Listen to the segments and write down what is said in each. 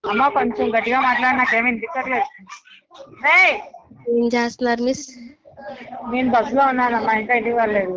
అమ్మ కొంచెం గట్టిగా మాట్లాడి నాకేమి వినిపించట్లేదు రేయ్ ఏం చేస్తున్నారు మిస్ నేను బస్సులో ఉన్నానమ్మా ఇంకా ఇంటికి వెళ్ళలేదు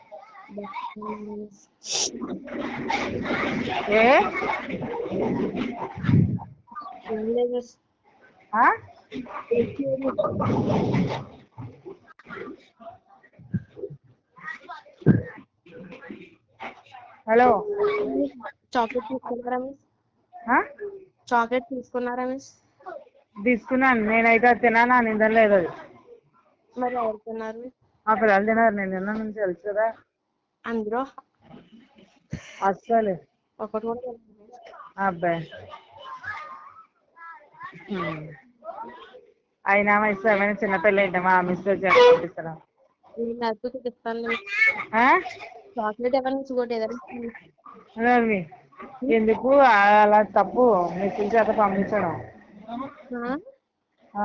ఏ ఏం లేదు మిస్ ఆ? హలో చాక్లెట్ తీసుకున్నారా మిస్ ఆ? చాక్లెట్ తీసుకున్నారా మిస్ తీసుకున్నాను నేనైతే అది తినానా నేను తినలేదు అది మరి ఎవరు తిన్నారు మిస్ మా పిల్లలు తినారు నేను తిన్నాను నుంచి తెలుసు కదా అందరూ అస్సలు ఒకటి కూడా తినలేదు మిస్. అబ్బాయి హ్మ్. అయినా మిస్ ఏమైనా చిన్నపిల్ల ఏంటి మా మిస్ పంపిస్తాను నేను నడుస్తూ చూపిస్తాను మిస్ ఆ? చాక్లెట్ ఎవరు మిస్ ఇంకోటి ఏదైనా మిస్. రవి ఎందుకు అలా తప్పు మిస్సుల చేత పంపించడం ఆ? ఆ.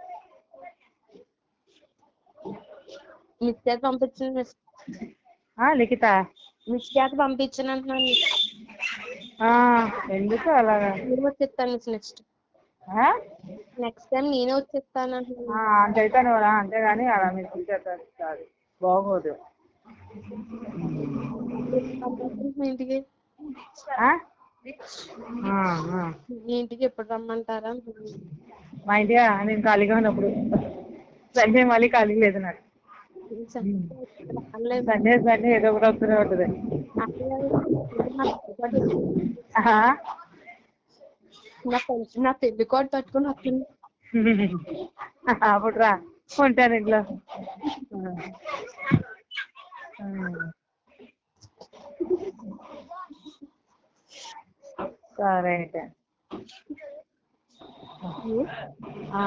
మిస్ చేత పంపించండి మిస్ ఆ, లిఖిత మిస్ చేత పంపించను అంటున్నాను మిస్ ఆ, ఎందుకు అలాగా నేను వచ్చేస్తాను మిస్ నెక్స్ట్ ఆ? నెక్స్ట్ టైం నేనే వచ్చేస్తాను అంటున్నాను ఆ, అంతైతే నువ్వు రా అంతేగాని అలా మిస్సుల చేత కాదు బాగోదు ఎప్పుడు పంపించండి మీ ఇంటికి ఆ? ఆ, ఆ. మీ ఇంటికి ఎప్పుడు రమ్మంటారా అంటున్నాను. మా ఇంటిగా నేను ఖాళీగా ఉన్నప్పుడు సండే మళ్ళీ ఖాళీ లేదు నాకు రాలేదు. సండే సండే ఏదో ఒకటి వస్తూనే ఉంటుంది అసలు నా పెళ్లి ఆ? నా పెళ్లి నా పెళ్లి కోట్ పట్టుకుని వస్తుంది అప్పుడు రా ఉంటాను ఇంట్లో ఆ. సరే అయితే ఆ.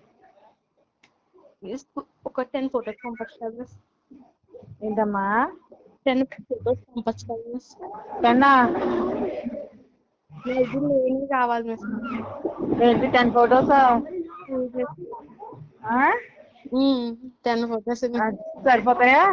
మిస్ ఒక టెన్ ఫోటోస్ పంపచ్చు కదా మిస్ ఏంటమ్మా టెన్ ఫోటోస్ పంపచ్చు కదా మిస్ పెన్నా నా దగ్గర లేనివి కావాలి మిస్ ఏంటి టెన్ ఫోటోస్ టెన్ ఫోటోస్ సరిపోతాయా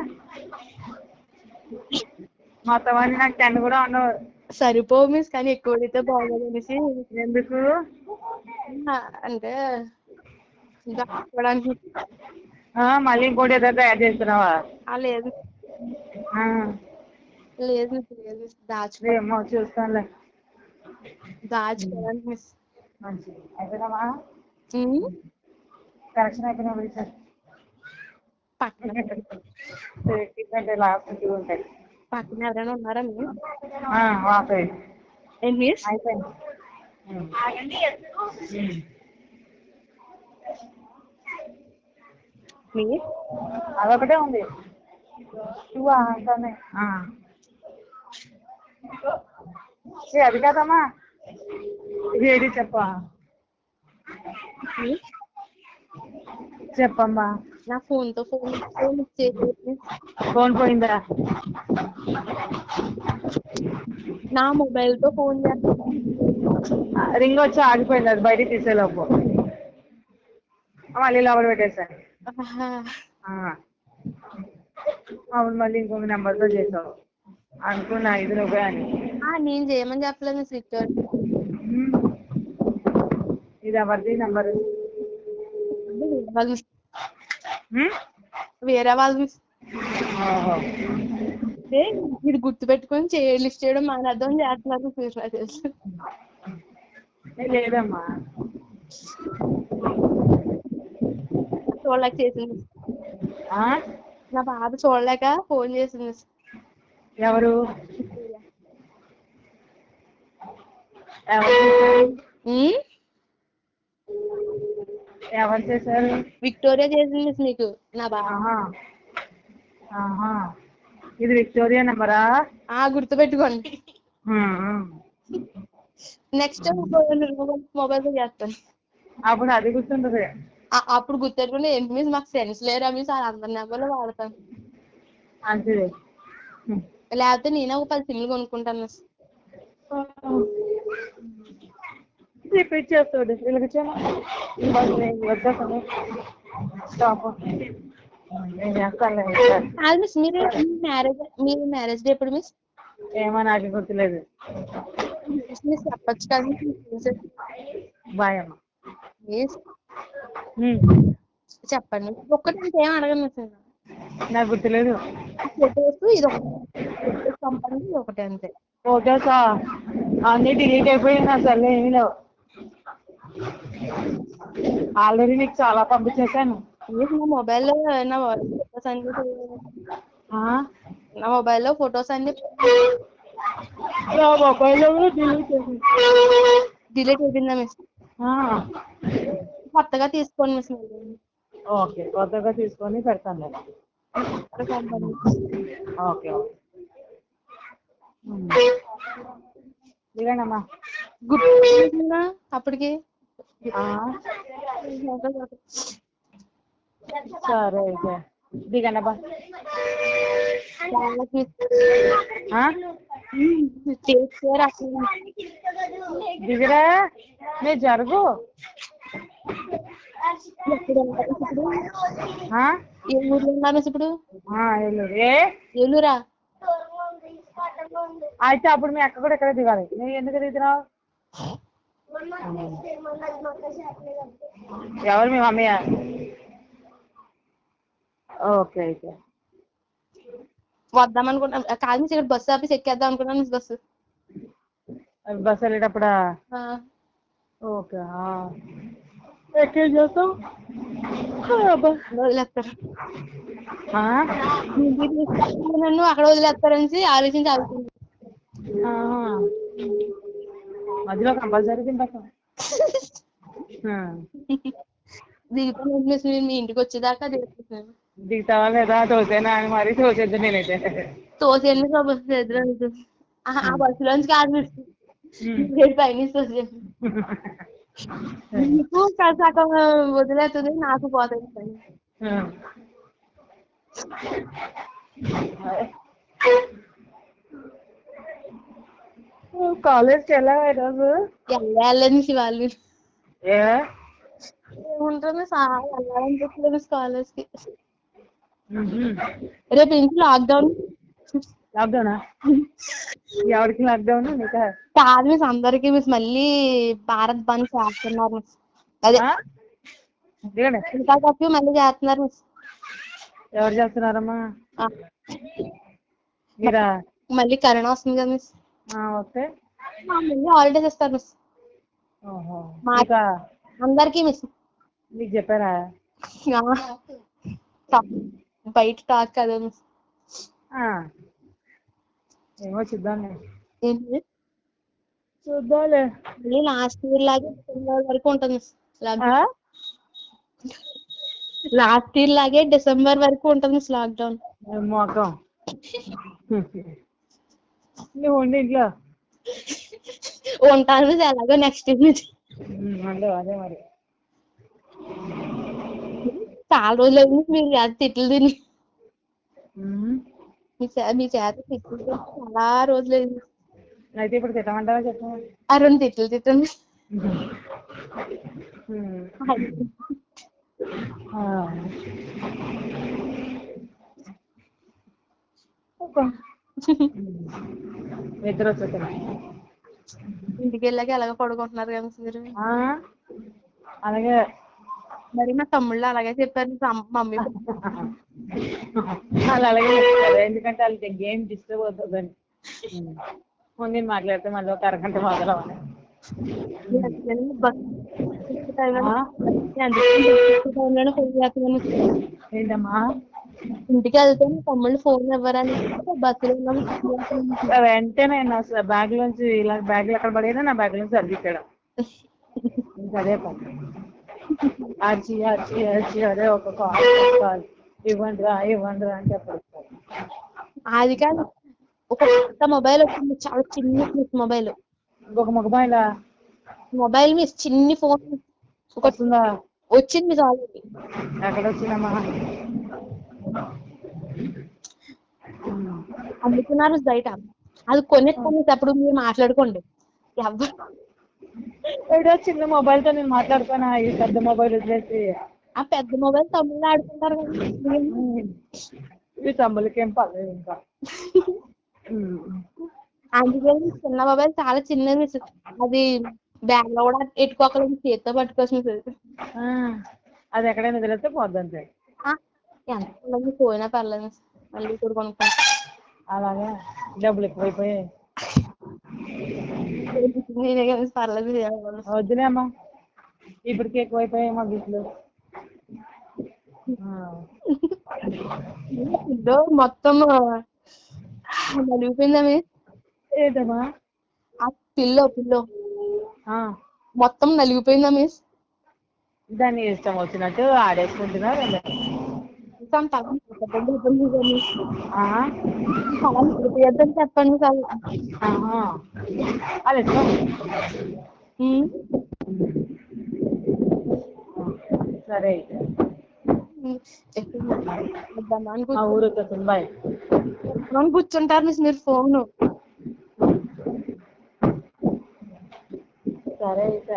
మొత్తం అన్ని నాకు టెన్ కూడా ఉండవు సరిపోవు మిస్ కానీ ఎక్కువ అడిగితే బాగోదు అనేసి ఎందుకు ఆ, అంటే దాచుకోవడానికి ఆ, మళ్ళీ ఇంకోటి ఏదో తయారు చేస్తున్నావా ఆ, లేదు ఆ, లేదు మిస్ లేదు మిస్ దాచుకో ఏమో చూస్తానులే దాచుకోవడానికి మిస్ మంచిది అయిపోయినావా ఉమ్, కరెక్షన్ అయిపోయినా విడిచారు పక్కన ఎందుకంటే లాస్ట్ టూ ఉంటాయి పక్కన ఎవరైనా ఉన్నారా మిస్ ఆ, వాపే ఏంటి మిస్ అయిపోయింది మిస్ అదొకటే ఉంది టూ అంతానే ఏ అది కాదమ్మా ఏది చెప్పా మిస్ చెప్పమ్మా నా ఫోన్ తో ఫోన్ ఫోన్ ఇచ్చేసేది మిస్ ఫోన్ పోయిందా నా మొబైల్ తో ఫోన్ చేస్తాను రింగ్ వచ్చి ఆగిపోయింది అది బయటికి తీసేలోపు మళ్ళీ లోపల పెట్టేశాను ఆహా. ఆ. అవును మళ్ళీ ఇంకొక నెంబర్తో చేసావు అనుకున్నా ఇది నువ్వే అని ఆ, నేను చేయమని చెప్పలేదు మిస్ విక్టోర్ ఉమ్. ఇది ఎవరిది నెంబరు వేరే వాళ్ళు మిస్ ఉమ్? వేరే వాళ్ళు మిస్ ఓహో అంటే మీరు గుర్తు పెట్టుకొని చే లిస్ట్ చేయడం మానేద్దాం చేస్తున్నారు మిస్ నాకు తెలుసు ఏ, లేదమ్మా చూడలేక చేసింది మిస్ ఆ? నా బాధ చూడలేక ఫోన్ చేసింది మిస్ ఎవరు విక్టోరియా. ఎవరు చేశారు ఉమ్? ఎవరు చేశారు విక్టోరియా చేసింది మిస్ నీకు నా బాధ ఆహా ఆహా ఇది విక్టోరియా నెంబరా ఆ గుర్తు పెట్టుకోండి నెక్స్ట్ టైం మొబైల్ తో చేస్తాను అప్పుడు అది గుర్తుంటది ఆ- అప్పుడు గుర్తెట్టుకుని ఏంటి మిస్ మాకు ఫ్రెండ్స్ లేరా మిస్ అది అందరి నెంబర్లు వాడతాను మంచిది లేకపోతే నేనే ఒక పది సిమ్లు కొనుక్కుంటాను మిస్ రిపీట్ చేస్తాడు వీళ్ళకి వచ్చేస్తాను స్టాప్ నేను చేస్తానులే ఒకసారి. కాదు మిస్ మీరు మ్యారేజ్ మీరు మ్యారేజ్ డే ఎప్పుడు మిస్ ఏమో నాకు గుర్తులేదు మిస్ మీరు చెప్పొచ్చు కదా మిస్ మీ friends. బాయ్ అమ్మ ప్లీజ్ ఉమ్. చెప్పండి ఒక్కటి ఇంకేం అడగను మిస్ నేను. నాకు గుర్తులేదు ఆ ఫొటోస్ ఇది ఒకటి ఫొటోస్ పంపండి ఇది ఒకటి అంతే ఫోటోసా అన్నీ డిలీట్ అయిపోయి నా సెల్ ఏమీ లేవు ఆల్రెడీ నీకు చాలా పంపించేశాను ప్లీజ్ నా మొబైల్లో నా ఫొటోస్ అన్ని ఆ? నా మొబైల్లో ఫొటోస్ అన్ని నా మొబైల్లో కూడా డిలీట్ అయిపోయింది డిలీట్ అయిపోయిందా మిస్ ఆ. కొత్తగా తీసుకోండి మిస్ మళ్ళీ ఓకే కొత్తగా తీసుకొని పెడతాను నేను ఇక్కడ పంపండి ఓకే ఓకే ఉమ్. దిగండమ్మా గుర్తు పెట్టుకుంటున్నారా అప్పటికి ఆ? సరే అయితే దిగండమ్మా చాలా ఆ? టేక్ కేర్ అసలు దిగరా నే జరుగు ఎక్కడ ఉన్నారు ఇప్పుడు ఆ? ఏ ఊర్లో ఉన్నారు మిస్ ఇప్పుడు ఆ, వెళ్ళు ఏ ఏలూరా అయితే అప్పుడు మీ అక్క కూడా ఇక్కడ దిగాలి నువ్వు ఎందుకు దిగుతున్నావు ఎవరు మీ మమ్మీయా ఓకే అయితే వద్దాం అనుకున్నాం కాదు మిస్ ఇక్కడ బస్సు ఆఫీస్ ఎక్కేద్దాం అనుకున్నాను మిస్ బస్సు బస్ వెళ్ళేటప్పుడా ఆ, ఓకే ఆ. ఎక్కేం చేస్తావు అబ్బా. వదిలేస్తారు ఆ? ఇంటికి తీసుకెళ్తే నన్ను అక్కడ వదిలేస్తారని ఆలోచించి ఆలోచించి ఆహా. మధ్యలో కంపల్సరీ తింటాం దిగుతాను మిస్ నేను మీ ఇంటికి వచ్చేదాకా దిగుతాను దిగుతావా లేదా తోసేనా అని మరీ తోసేద్దు నేనైతే తోసేయండి మిస్ ఆ బస్సు ఎదురు ఆ బస్సులోంచి కాదు మిస్ రేపు పైనుంచి తోసేయండి మీకు సగం వదిలేస్తుంది నాకు పోతుంది కాలేజ్కి వెళ్ళావా ఈరోజు వెళ్ళాలని మిస్ వాళ్ళు ఏ ఏముంటుంది సార్ వెళ్ళాలనిపించలేదు మిస్ కాలేజ్ కి మ్హూ. రేపు నుంచి లాక్డౌన్ లాక్డౌనా ఎవరికి లాక్డౌన్ నీకా కాదు మిస్ అందరికి మిస్ మళ్ళీ భారత్ బంద్ చేస్తున్నారు మిస్ అదే ఆ? దిగండి ఇంకా కర్ఫ్యూ మళ్ళీ చేస్తున్నారు మిస్ ఎవరు చేస్తున్నారమ్మా ఆ, మీరా మళ్ళీ కరోనా వస్తుంది కదా మిస్ ఆ, వస్తే ఆ, మళ్ళీ హాలిడేస్ ఇస్తారు మిస్ ఓహో మా- నీకా అందరికీ మిస్ నీకు చెప్పారా ఆ, టాక్ బయట టాక్ కదా మిస్ ఆ. ఏమో చూద్దాంలే ఏంటి చూద్దాంలే మళ్ళీ లాస్ట్ ఇయర్ లాగే డిసెంబర్ వరకు ఉంటుంది మిస్ ఆ? లాస్ట్ ఇయర్ లాగే డిసెంబర్ వరకు ఉంటుంది మిస్ లాక్డౌన్ ఏం మోకం నువ్వు ఉండి ఇంట్లో ఉంటాను మిస్ ఎలాగో నెక్స్ట్ ఇయర్ నుంచి ఉమ్, అదే అదే మరి చాలా రోజులు అయింది మిస్ మీరు చేత తిట్లు తిని ఉమ్. మీ చే- మీ చేత తిట్లు తిని చాలా రోజులు అయింది అయితే ఇప్పుడు తిట్టమంటావా చెప్పు ఆ రెండు తిట్లు తిట్టండి ఉమ్. ఆ. ఒక. నిద్ర వచ్చేస్తుంది ఇంటికి వెళ్ళాక ఎలాగో పడుకుంటున్నారు కదా మిస్ మీరు ఆ? అలాగే మరి మా తమ్ముళ్ళు అలాగే చెప్పారు మిస్ అమ్మ- మమ్మీ వాళ్ళు అలాగే చెప్తారు ఎందుకంటే వాళ్ళకి గేమ్ డిస్టర్బ్ అవుతుందని ముందు నేను మాట్లాడితే మళ్ళీ ఒక అరగంట మొదలవ్వాలి బస్ ఆ? టైంలోనే ఫోన్ చేస్తున్నాను ఏంటమ్మా ఇంటికి వెళ్తే మా తమ్ముళ్ళు ఫోన్ ఇవ్వరని బస్సులో ఉన్నాము వెంటనే నా అసలు బ్యాగ్ లోంచి ఇలా బ్యాగ్ ఎక్కడ పడేనా నా బ్యాగ్ లోంచి సర్దిచ్చాడు ఇంకా అదే పని అరిచి అరిచి అరిచి అదే ఒక కాల్ కాల్ ఇవ్వండి రా ఇవ్వండి రా అని చెప్పారు అది కాదు ఒక కొత్త మొబైల్ వచ్చింది చాలా చిన్న మొబైల్ ఇంకొక మగబాయిలా మొబైల్ మిస్ చిన్ని ఫోన్ ఒక వస్తుందా వచ్చింది మిస్ ఆల్రెడీ ఎక్కడ వచ్చిందమ్మా అమ్ముతున్నారు మిస్ బయట అది కొనేస్తాను మిస్ అప్పుడు మీరు మాట్లాడుకోండి ఎవ్వరు ఏదో చిన్న మొబైల్ తో నేను మాట్లాడుతానా ఈ పెద్ద మొబైల్ వదిలేసి ఆ పెద్ద మొబైల్ తమ్ముళ్ళు ఆడుకుంటారు కదా ఈ తమ్ములకి ఏం పర్లేదు ఇంకా అందుకని చిన్న మొబైల్ చాలా చిన్నది మిస్ అది బ్యాగ్ లో కూడా ఎట్టుకోకలేదు చేత్తో పట్టుకొచ్చిన ఆ, అది ఎక్కడైనా వదిలేస్తే పోద్దంతే ఎంత పర్లేదు, పోయినా పర్లేదు మిస్ మళ్ళీ ఇప్పుడు కొనుక్కుంటా అలాగా డబ్బులు ఎక్కువైపోయాయి నేనే కదా మిస్ పర్లేదు మిస్. వద్దులే అమ్మా ఇప్పటికి ఎక్కువైపోయాయి మా వీటిలో ఆ, ఇదో మొత్తం నలిగిపోయిందా మిస్ ఏంటమ్మా ఆ పిల్లో పిల్లో ఆ, మొత్తం నలిగిపోయిందా మిస్ దాన్ని ఇష్టం వచ్చినట్టు ఆడేసుకుంటున్నా తన తల నిలబెట్టండి, ఇబ్బంది లేదు మిస్. ఆ, తల నిలబెట్టొద్దని చెప్పండి చాలు ఆహా. అది ఇష్టం ఉమ్. సరే అయితే వద్దామా అని మా కూర్చో- ఊరు వచ్చేస్తుంది బాయ్ వద్దామని కూర్చుంటారు మిస్ మీరు ఫోన్ సరే అయితే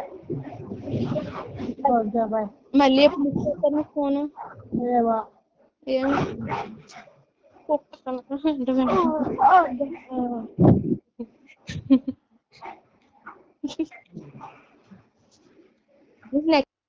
ఓకే బాయ్ మళ్ళీ ఎప్పుడు మిస్ చేస్తారు మిస్ ఫోన్ ఏమో ఏం కుక్క అంటే నెక్స్ట్